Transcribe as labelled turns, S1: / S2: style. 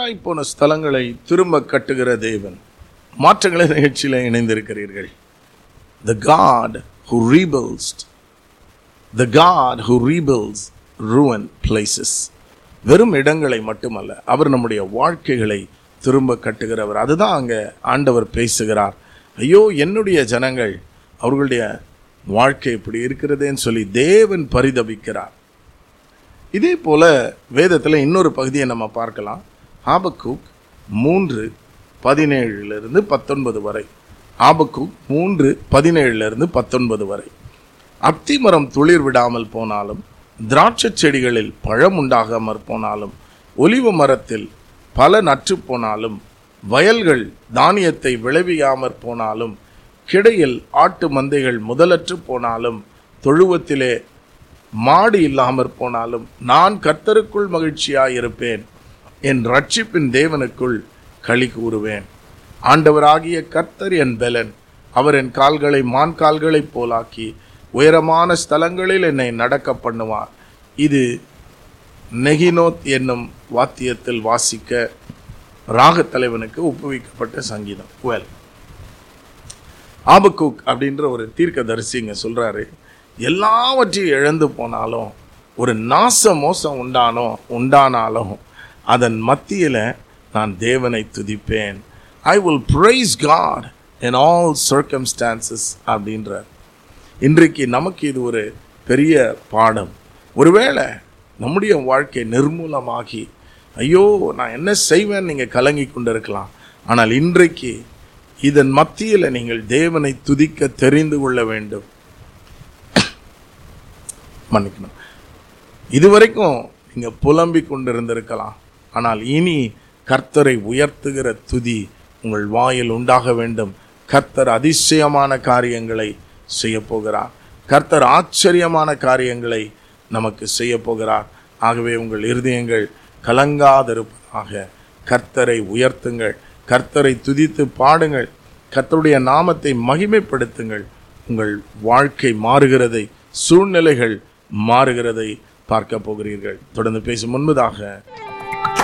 S1: பாழாய் போன ஸ்தலங்களை திரும்ப கட்டுகிற தேவன் மாற்றங்களை நிகழ்ச்சியில் இணைந்திருக்கிறீர்கள் the God who rebuilds the God who rebuilds ruined places வெறும் இடங்களை மட்டுமல்ல அவர் நம்முடைய வாழ்க்கைகளை திரும்ப கட்டுகிறவர் அதுதான் அங்க ஆண்டவர் பேசுகிறார் ஐயோ என்னுடைய ஜனங்கள் அவர்களுடைய வாழ்க்கை இப்படி இருக்கிறதேன்னு சொல்லி தேவன் பரிதபிக்கிறார் இதே போல வேதத்தில் இன்னொரு பகுதியை நம்ம பார்க்கலாம் ஆபக்கூக் மூன்று பதினேழுலேருந்து பத்தொன்பது வரை ஆபக்கூக் மூன்று பதினேழுலேருந்து பத்தொன்பது வரை அத்திமரம் துளிர் விடாமல் போனாலும் திராட்சை செடிகளில் பழம் உண்டாகாமற் போனாலும் ஒலிவ மரத்தில் பல நற்று போனாலும் வயல்கள் தானியத்தை விளைவியாமற் போனாலும் கிடையில் ஆட்டு மந்தைகள் முதலற்று போனாலும் தொழுவத்திலே மாடு இல்லாமற் போனாலும் நான் கர்த்தருக்குள் மகிழ்ச்சியாயிருப்பேன் என் ரட்சிப்பின் தேவனுக்குள் களி கூறுவேன் ஆண்டவராகிய கர்த்தர் என் பெலன் அவர் என் கால்களை மான் கால்களைப் போலாக்கி உயரமான ஸ்தலங்களில் என்னை நடக்க பண்ணுவார் இது நெகினோத் என்னும் வாத்தியத்தில் வாசிக்க ராகத் தலைவனுக்கு ஒப்புவிக்கப்பட்ட சங்கீதம் வெல் ஆபக்கூக் அப்படின்ற ஒரு தீர்க்கதரிசி இங்க சொல்றாரு எல்லாவற்றையும் இழந்து போனாலும் ஒரு நாச மோசம் உண்டானோ உண்டானாலும் அதன் மத்தியில நான் தேவனை துதிப்பேன் I will praise God in all circumstances அப்படின்றார் இன்றைக்கு நமக்கு இது ஒரு பெரிய பாடம் ஒருவேளை நம்முடைய வாழ்க்கை நிர்மூலமாகி ஐயோ நான் என்ன செய்வேன் நீங்கள் கலங்கி கொண்டிருக்கலாம் ஆனால் இன்றைக்கு இதன் மத்தியில் நீங்கள் தேவனை துதிக்க தெரிந்து கொள்ள வேண்டும் மன்னிக்கணும் இதுவரைக்கும் நீங்கள் புலம்பிக் கொண்டிருந்திருக்கலாம் ஆனால் இனி கர்த்தரை உயர்த்துகிற துதி உங்கள் வாயில் உண்டாக வேண்டும் கர்த்தர் அதிசயமான காரியங்களை செய்ய போகிறார் கர்த்தர் ஆச்சரியமான காரியங்களை நமக்கு செய்ய போகிறார் ஆகவே உங்கள் இருதயங்கள் கலங்காதிருப்பதாக கர்த்தரை உயர்த்துங்கள் கர்த்தரை துதித்து பாடுங்கள் கர்த்தருடைய நாமத்தை மகிமைப்படுத்துங்கள் உங்கள் வாழ்க்கை மாறுகிறதை சூழ்நிலைகள் மாறுகிறதை பார்க்க போகிறீர்கள் தொடர்ந்து பேசும் முன்பதாக